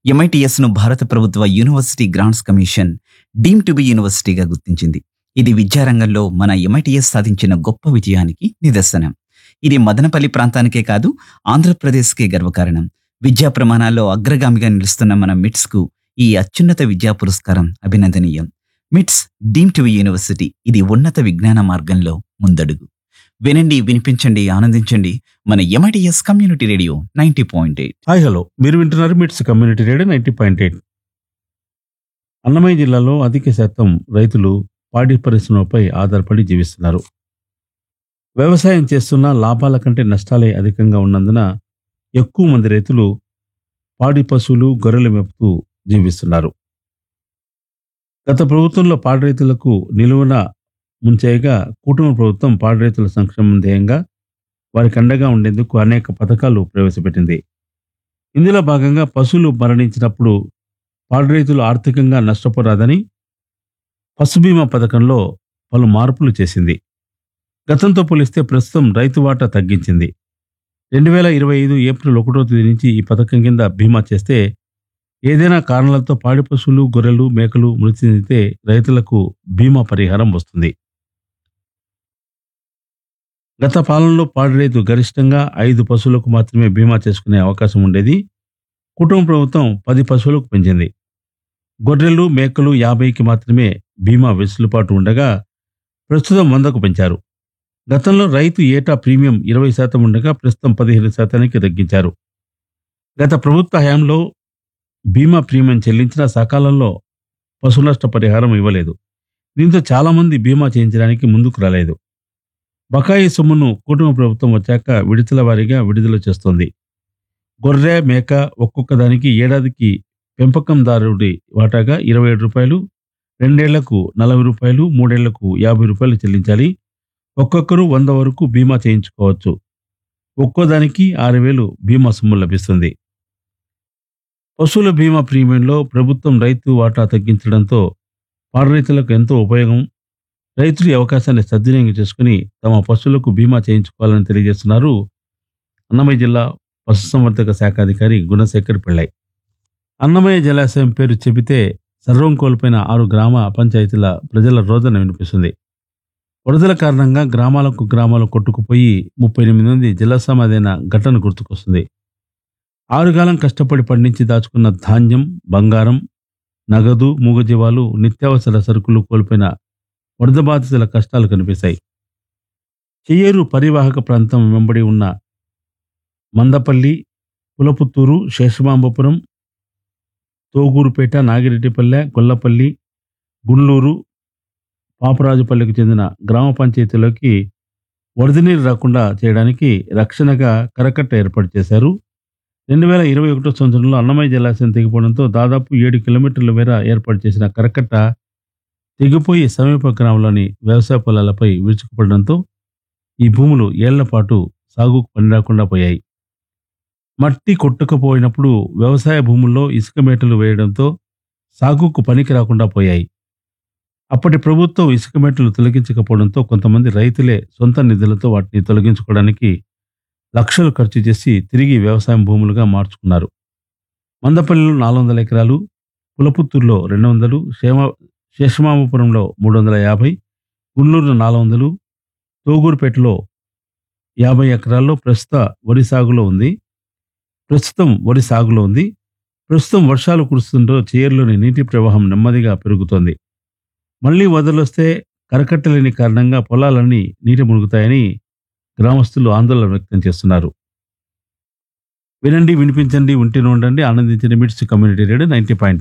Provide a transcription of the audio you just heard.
MITS ను భారత ప్రభుత్వ university grants commission deem to be యూనివర్సిటీగా గుర్తించింది ఇది విద్యారంగంలో మన ఎంఐటిఎస్ సాధించిన గొప్ప విజయానికి నిదర్శనం ఇది మదనపల్లి ప్రాంతానికే కాదు ఆంధ్రప్రదేశ్కే గర్వకారణం విద్యా ప్రమాణాల్లో అగ్రగామిగా నిలుస్తున్న మన మిట్స్ కు ఈ అత్యున్నత విద్యా పురస్కారం అభినందనీయం మిట్స్ డీమ్ టు బి యూనివర్సిటీ ఇది ఉన్నత విజ్ఞాన మార్గంలో ముందడుగు వినండి వినిపించండి ఆనందించండి మన MITS community radio ninety point eight hi hello మీరు వింటున్నారు MITS community radio ninety point eight Annamayya జిల్లాలో అధిక శాతం రైతులు పాడి పరిశ్రమపై ఆధారపడి జీవిస్తున్నారు వ్యవసాయం చేస్తున్న లాభాల కంటే నష్టాలే అధికంగా ఉన్నందున ఎక్కువ మంది రైతులు పాడి పశువులు గొర్రెలు మేపుతూ జీవిస్తున్నారు గత ప్రభుత్వంలో పాడి రైతులకు నిలువున ముంచేయగా కుటుంబ ప్రభుత్వం పాడి రైతుల సంక్షేమం ధ్యేయంగా వారికి అండగా ఉండేందుకు అనేక పథకాలు ప్రవేశపెట్టింది ఇందులో భాగంగా పశువులు మరణించినప్పుడు పాడి రైతులు ఆర్థికంగా నష్టపోరాదని పశు బీమా పథకంలో పలు మార్పులు చేసింది గతంతో పోలిస్తే ప్రస్తుతం రైతు వాటా తగ్గించింది రెండు వేల ఇరవై ఐదు ఏప్రిల్ ఒకటో తేదీ నుంచి ఈ పథకం కింద బీమా చేస్తే ఏదైనా కారణాలతో పాడి పశువులు గొర్రెలు మేకలు మృతి చెందితే రైతులకు బీమా పరిహారం వస్తుంది గత పాలనలో పాడి రైతు గరిష్టంగా ఐదు పశువులకు మాత్రమే బీమా చేసుకునే అవకాశం ఉండేది కుటుంబ ప్రభుత్వం పది పశువులకు పెంచింది గొర్రెలు మేకలు యాభైకి మాత్రమే బీమా వెసులుబాటు ఉండగా ప్రస్తుతం వందకు పెంచారు గతంలో రైతు ఏటా ప్రీమియం ఇరవై శాతం ఉండగా ప్రస్తుతం పదిహేను శాతానికి తగ్గించారు గత ప్రభుత్వ హయాంలో బీమా ప్రీమియం చెల్లించిన సకాలంలో పశు నష్ట పరిహారం ఇవ్వలేదు దీంతో చాలామంది బీమా చేయించడానికి ముందుకు రాలేదు బకాయి సొమ్మును కుటుంబ ప్రభుత్వం వచ్చాక విడతల వారీగా విడుదల చేస్తోంది గొర్రె మేక ఒక్కొక్క దానికి ఏడాదికి పెంపకందారుడి వాటాగా ఇరవై ఏడు రూపాయలు రెండేళ్లకు నలభై రూపాయలు మూడేళ్లకు యాభై రూపాయలు చెల్లించాలి ఒక్కొక్కరు వంద వరకు బీమా చేయించుకోవచ్చు ఒక్కో దానికి ఆరు వేలు బీమా సొమ్ము లభిస్తుంది పశువుల బీమా ప్రీమియంలో ప్రభుత్వం రైతు వాటా తగ్గించడంతో పాడి రైతులకు ఎంతో ఉపయోగం రైతులు ఈ అవకాశాన్ని సద్వినియోగం చేసుకుని తమ పశువులకు బీమా చేయించుకోవాలని తెలియజేస్తున్నారు అన్నమయ్య జిల్లా పశుసంవర్ధక శాఖ అధికారి గుణశేఖర్ పిళ్ళై అన్నమయ్య జలాశయం పేరు చెబితే సర్వం కోల్పోయిన ఆరు గ్రామ పంచాయతీల ప్రజల రోదన వినిపిస్తుంది వరదల కారణంగా గ్రామాలకు గ్రామాలు కొట్టుకుపోయి ముప్పై ఎనిమిది మంది జలసమాధైన ఘటన గుర్తుకొస్తుంది ఆరుగాలం కష్టపడి పండించి దాచుకున్న ధాన్యం బంగారం నగదు మూగజీవాలు నిత్యావసర సరుకులు కోల్పోయిన వరద బాధితుల కష్టాలు కనిపిస్తాయి చెయ్యేరు పరివాహక ప్రాంతం వెంబడి ఉన్న మందపల్లి పులపుత్తూరు శేషమాంబపురం తోగూరుపేట నాగిరెడ్డిపల్లె గొల్లపల్లి గుండ్లూరు పాపరాజుపల్లికి చెందిన గ్రామ పంచాయతీలోకి వరద నీరు రాకుండా చేయడానికి రక్షణగా కరకట్ట ఏర్పాటు చేశారు రెండు వేల ఇరవై ఒకటో సంవత్సరంలో అన్నమయ్య జలాశయం తెగిపోవడంతో దాదాపు ఏడు కిలోమీటర్ల మేర ఏర్పాటు చేసిన కరకట్ట తెగిపోయి సమీప గ్రామంలోని వ్యవసాయ పొలాలపై విరుచుకుపడడంతో ఈ భూములు ఏళ్ల పాటు సాగుకు పనిరాకుండా పోయాయి మట్టి కొట్టుకుపోయినప్పుడు వ్యవసాయ భూముల్లో ఇసుక మేటలు వేయడంతో సాగుకు పనికి రాకుండా పోయాయి అప్పటి ప్రభుత్వం ఇసుక మేటలు తొలగించకపోవడంతో కొంతమంది రైతులే సొంత నిధులతో వాటిని తొలగించుకోవడానికి లక్షలు ఖర్చు చేసి తిరిగి వ్యవసాయం భూములుగా మార్చుకున్నారు మందపల్లిలో నాలుగు వందల ఎకరాలు పులపుత్తూరులో రెండు వందలు శేమ శేషమామపురంలో మూడు వందల యాభై గుండ్లూరులో నాలుగు వందలు తోగూరుపేటలో యాభై ఎకరాల్లో ప్రస్తుత వరి సాగులో ఉంది ప్రస్తుతం వరి సాగులో ఉంది ప్రస్తుతం వర్షాలు కురుస్తుండో చేరులోని నీటి ప్రవాహం నెమ్మదిగా పెరుగుతోంది మళ్లీ వదలొస్తే కరకట్టలేని కారణంగా పొలాలన్నీ నీటి మునుగుతాయని గ్రామస్తులు ఆందోళన వ్యక్తం చేస్తున్నారు వినండి వినిపించండి ఉంటేనే ఉండండి ఆనందించండి మిట్స్ కమ్యూనిటీ రేడియో నైన్టీ పాయింట్